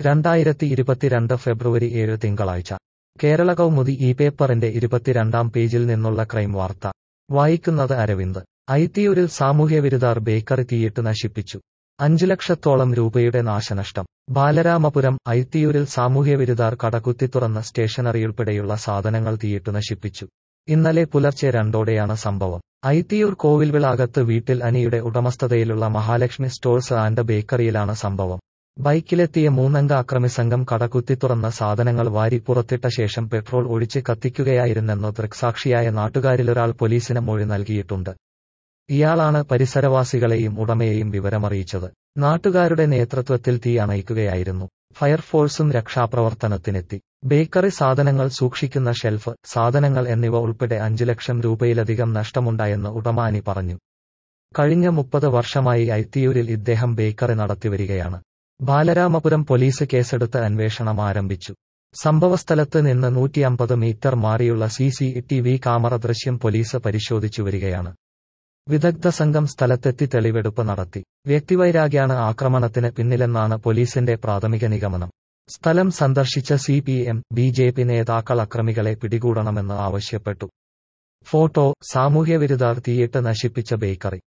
രണ്ടായിരത്തി ഇരുപത്തിരണ്ട് ഫെബ്രുവരി ഏഴ് തിങ്കളാഴ്ച കേരള കൗമുദി ഈ പേപ്പറിന്റെ ഇരുപത്തിരണ്ടാം പേജിൽ നിന്നുള്ള ക്രൈം വാർത്ത വായിക്കുന്നത് അരവിന്ദ് ഐത്തിയൂരിൽ സാമൂഹ്യവിരുദ്ധർ ബേക്കറി തീയിട്ട് നശിപ്പിച്ചു അഞ്ചു ലക്ഷത്തോളം രൂപയുടെ നാശനഷ്ടം ബാലരാമപുരം ഐത്തിയൂരിൽ സാമൂഹ്യവിരുദ്ധർ കടകുത്തി തുറന്ന സ്റ്റേഷനറിയുൾപ്പെടെയുള്ള സാധനങ്ങൾ തീയിട്ടു നശിപ്പിച്ചു ഇന്നലെ പുലർച്ചെ രണ്ടോടെയാണ് സംഭവം ഐത്തിയൂർ കോവിൽവിളാകത്ത് വീട്ടിൽ അനിയുടെ ഉടമസ്ഥതയിലുള്ള മഹാലക്ഷ്മി സ്റ്റോഴ്സ് ആൻഡ് ബേക്കറിയിലാണ് സംഭവം ബൈക്കിലെത്തിയ മൂന്നംഗ അക്രമിസംഘം കടകുത്തി തുറന്ന സാധനങ്ങൾ വാരി പുറത്തിട്ട ശേഷം പെട്രോൾ ഒഴിച്ച് കത്തിക്കുകയായിരുന്നെന്ന് ദൃക്സാക്ഷിയായ നാട്ടുകാരിലൊരാൾ പോലീസിന് മൊഴി നൽകിയിട്ടുണ്ട് ഇയാളാണ് പരിസരവാസികളെയും ഉടമയെയും വിവരമറിയിച്ചത് നാട്ടുകാരുടെ നേതൃത്വത്തിൽ തീ അണയ്ക്കുകയായിരുന്നു ഫയർഫോഴ്സും രക്ഷാപ്രവർത്തനത്തിനെത്തി ബേക്കറി സാധനങ്ങൾ സൂക്ഷിക്കുന്ന ഷെൽഫ് സാധനങ്ങൾ എന്നിവ ഉൾപ്പെടെ അഞ്ചു ലക്ഷം രൂപയിലധികം നഷ്ടമുണ്ടായെന്ന് ഉടമാനി പറഞ്ഞു കഴിഞ്ഞ മുപ്പത് വർഷമായി ഐത്തിയൂരിൽ ഇദ്ദേഹം ബേക്കറി നടത്തിവരികയാണ് ബാലരാമപുരം പോലീസ് കേസെടുത്ത് അന്വേഷണം ആരംഭിച്ചു സംഭവസ്ഥലത്ത് നിന്ന് നൂറ്റിയമ്പത് മീറ്റർ മാറിയുള്ള C C T V camera ദൃശ്യം പോലീസ് പരിശോധിച്ചു വരികയാണ് വിദഗ്ധ സംഘം സ്ഥലത്തെത്തി തെളിവെടുപ്പ് നടത്തി വ്യക്തിവൈരാഗ്യാണ് ആക്രമണത്തിന് പിന്നിലെന്നാണ് പോലീസിന്റെ പ്രാഥമിക നിഗമനം സ്ഥലം സന്ദർശിച്ച C P M B J P നേതാക്കൾ അക്രമികളെ പിടികൂടണമെന്ന് ആവശ്യപ്പെട്ടു ഫോട്ടോ സാമൂഹ്യവിരുദ്ധർ തീയിട്ട് നശിപ്പിച്ച ബേക്കറി